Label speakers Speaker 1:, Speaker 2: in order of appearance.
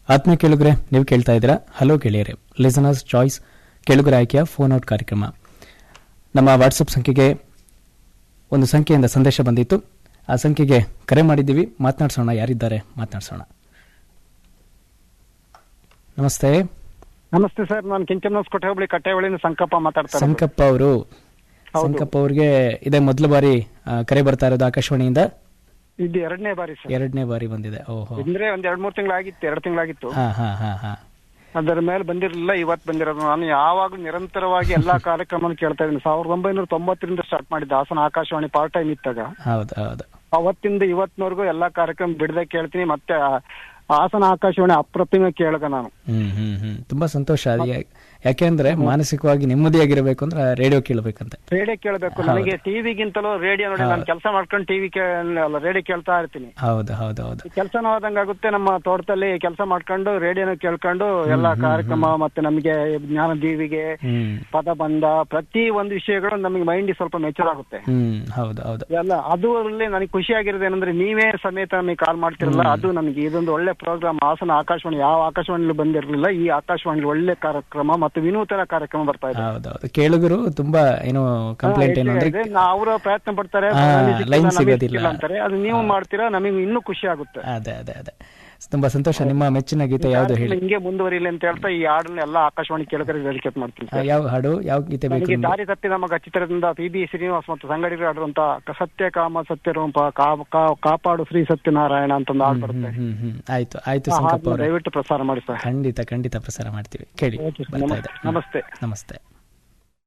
Speaker 1: ಆತ್ಮೀಯ ಕೇಳುಗರೆ ನೀವು ಕೇಳ್ತಾ ಇದ್ದೀರಾ ಹಲೋ ಗೆಳೆಯರೆ ಲಿಸನರ್ಸ್ ಚಾಯ್ಸ್ ಕೇಳುಗರ ಆಯ್ಕೆಯ ಫೋನ್ ಔಟ್ ಕಾರ್ಯಕ್ರಮ ನಮ್ಮ ವಾಟ್ಸಪ್ ಸಂಖ್ಯೆಗೆ ಒಂದು ಸಂಖ್ಯೆಯಿಂದ ಸಂದೇಶ ಬಂದಿತ್ತು ಆ ಸಂಖ್ಯೆಗೆ ಕರೆ ಮಾಡಿದ್ದೀವಿ ಮಾತನಾಡ್ಸೋಣ ಯಾರಿದ್ದಾರೆ ಮಾತನಾಡ್ಸೋಣ ನಮಸ್ತೆ
Speaker 2: ನಮಸ್ತೆ ಸರ್ ನಾನು ಕೆಂಚಮ್ಮನಸ್ಕೋಟೆ ಹೋಬಳಿ ಕಟ್ಟೆವಳಿಯಿಂದ ಸಂಕಪ್ಪ ಮಾತಾಡ್ತಾ ಇರೋದು.
Speaker 1: ಸಂಕಪ್ಪ ಅವರು
Speaker 2: ಹೌದು.
Speaker 1: ಸಂಕಪ್ಪ ಅವ್ರಿಗೆ ಇದೇ ಮೊದಲ ಬಾರಿ ಆ, ಕರೆ ಬರ್ತಾ ಇರೋದು ಆಕಾಶವಾಣಿಯಿಂದ
Speaker 2: ಇದು ಎರಡನೇ ಬಾರಿ ಸರ್
Speaker 1: ಎರಡನೇ ಬಾರಿ ಬಂದಿದೆ ಓಹೋ
Speaker 2: ಅಂದ್ರೆ ಒಂದ್ ಎರಡ್ ಮೂರ್ ತಿಂಗಳಾಗಿತ್ತು ಎರಡು ತಿಂಗಳಾಗಿತ್ತು
Speaker 1: ಹಾ ಹಾ ಹಾ ಹಾ
Speaker 2: ಅದರ ಮೇಲೆ ಬಂದಿರಲಿಲ್ಲ ಇವತ್ತು ಬಂದಿರೋದು ನಾನು ಯಾವಾಗ್ಲೂ ನಿರಂತರವಾಗಿ ಎಲ್ಲಾ ಕಾರ್ಯಕ್ರಮ ಕೇಳ್ತಾ ಇದ್ದೀನಿ ಸಾವಿರದ ಒಂಬೈನೂರ ತೊಂಬತ್ತರಿಂದ ಸ್ಟಾರ್ಟ್ ಮಾಡಿದ್ದೆ ಹಾಸನ ಆಕಾಶವಾಣಿ ಪಾರ್ಟ್ ಟೈಮ್ ಇದ್ದಾಗ
Speaker 1: ಹೌದು ಹೌದು
Speaker 2: ಅವತ್ತಿಂದ ಇವತ್ತಿನವರೆಗೂ ಎಲ್ಲಾ ಕಾರ್ಯಕ್ರಮ ಬಿಡದೆ ಕೇಳ್ತೀನಿ ಮತ್ತೆ ಆ- ಹಾಸನ ಆಕಾಶವಾಣಿ ಅಪ್ರತಿಮ ಕೇಳಗ ನಾನು
Speaker 1: ಹ್ಮ್ ಹ್ಮ್ ಹ್ಮ್ ತುಂಬಾ ಸಂತೋಷ ಅದು ಯಾ- ಯಾಕೆಂದ್ರೆ ಮಾನಸಿಕವಾಗಿ ನೆಮ್ಮದಿಯಾಗಿರ್ಬೇಕು ಅಂದ್ರೆ ರೇಡಿಯೋ ಕೇಳಬೇಕಂತೆ
Speaker 2: ರೇಡಿಯೋ ಕೇಳಬೇಕು ನನಗೆ ಟಿವಿಗಿಂತಲೂ ರೇಡಿಯೋ ನೋಡಿ ನಾನು ಕೆಲಸ ಮಾಡ್ಕೊಂಡು ಟಿವಿ ಅಲ್ಲ ರೇಡಿಯೋ ಕೇಳ್ತಾ ಇರ್ತೀನಿ
Speaker 1: ಹೌದು ಹೌದು ಹೌದು
Speaker 2: ಕೆಲಸನೂ ಆದಂಗ ಆಗುತ್ತೆ ನಮ್ಮ ತೋಟದಲ್ಲಿ ಕೆಲಸ ಮಾಡ್ಕೊಂಡು ರೇಡಿಯೋನ ಕೇಳ್ಕೊಂಡು ಎಲ್ಲಾ ಕಾರ್ಯಕ್ರಮ ಮತ್ತೆ ನಮಗೆ ಜ್ಞಾನ ದೀವಿಗೆ
Speaker 1: ಹ್ಮ್
Speaker 2: ಪದ ಬಂದ ಪ್ರತಿ ಒಂದು ವಿಷಯಗಳು ನಮಗೆ ಮೈಂಡ್ ಸ್ವಲ್ಪ ಮೆಚೂರ್ ಆಗುತ್ತೆ
Speaker 1: ಹ್ಮ್ ಹೌದು ಹೌದು
Speaker 2: ಎಲ್ಲ ಅದು ಅಲ್ಲಿ ನನಗೆ ಖುಷಿ ಆಗಿರೋದು ಏನಂದ್ರೆ ನೀವೇ ಸಮೇತ ನಮಗೆ ಕಾಲ್ ಮಾಡ್ತಿರಲ್ಲ ಅದು ನನಗೆ ಇದೊಂದು ಒಳ್ಳೆ ಪ್ರೋಗ್ರಾಮ್ ಹಾಸನ ಆಕಾಶವಾಣಿ ಯಾವ ಆಕಾಶವಾಣಿಲೂ ಬಂದಿರಲಿಲ್ಲ ಈ ಆಕಾಶವಾಣಿ ಒಳ್ಳೆ ಕಾರ್ಯಕ್ರಮ ಮತ್ತು ವಿನೂತನ ಕಾರ್ಯಕ್ರಮ ಬರ್ತಾ ಇದೆ
Speaker 1: ಹೌದು ಹೌದು ಕೇಳುಗರು ತುಂಬಾ ಏನು ಕಂಪ್ಲೇಂಟ್ ಏನು ಅಂದ್ರೆ
Speaker 2: ಅವರು ಪ್ರಯತ್ನ ಪಡ್ತಾರೆ
Speaker 1: ಹಾ,
Speaker 2: ನಮಗೆ ಸಿಕ್ಕಿಲ್ಲ,
Speaker 1: line
Speaker 2: ನಮಗೆ
Speaker 1: ಸಿಗೋದಿಲ್ಲ.
Speaker 2: ಸಿಕ್ಕಿಲ್ಲ ಅಂತಾರೆ ಅದು ನೀವು ಮಾಡ್ತೀರಾ ನಮಗೆ ಇನ್ನೂ ಖುಷಿ ಆಗುತ್ತೆ
Speaker 1: ಅದೇ ಅದೇ ಅದೇ ತುಂಬಾ ಸಂತೋಷ ನಿಮ್ಮ ಮೆಚ್ಚಿನ ಗೀತೆ ಯಾವ್ದು ಹೇಳಿ
Speaker 2: ಹಿಂಗೆ ಮುಂದುವರಿಲಿ ಅಂತ ಹೇಳ್ತಾ ಈ ಹಾಡನ್ನ ಎಲ್ಲ ಆಕಾಶವಾಣಿ ಕೇಳಕರಿಗೆ ಡೆಡಿಕೇಟ್ ಮಾಡ್ತೀನಿ
Speaker 1: ಆ, ಯಾವ ಹಾಡು ಯಾವ ಗೀತೆ ಬೇಕು
Speaker 2: ನನಗೆ
Speaker 1: ನಿಮ್ಗೆ?
Speaker 2: ದಾರಿ ತಪ್ಪಿ ನಮ್ಮ ಚಿತ್ರದಿಂದ ಪಿ ಬಿ ಶ್ರೀನಿವಾಸ್ ಮತ್ತು ಸಂಗಡಿಗರು ಆಡುವಂತ ಸತ್ಯ ಕಾಮ ಸತ್ಯ ರೂಪ ಕಾ- ಕಾ- ಕಾಪಾಡು ಶ್ರೀ ಸತ್ಯನಾರಾಯಣ ಅಂತ ಒಂದು ಹಾಡು ಬರುತ್ತೆ
Speaker 1: ಹ್ಮ್ ಹ್ಮ್ ಆಯ್ತು ಆಯ್ತು
Speaker 2: ಆ
Speaker 1: ಸಂಕಪ್ಪ
Speaker 2: ಹಾಡನ್ನ
Speaker 1: ಅವರೇ
Speaker 2: ದಯವಿಟ್ಟು ಪ್ರಸಾರ ಮಾಡಿ ಸರ್
Speaker 1: ಖಂಡಿತ ಖಂಡಿತ ಪ್ರಸಾರ ಮಾಡ್ತೀವಿ ಕೇಳಿ
Speaker 2: ಓಕೆ ಸರ್.
Speaker 1: ಬರ್ತಾ
Speaker 2: ನಮಸ್ತೆ.
Speaker 1: ಇದೆ
Speaker 2: ನಮಸ್ತೆ
Speaker 1: ನಮಸ್ತೆ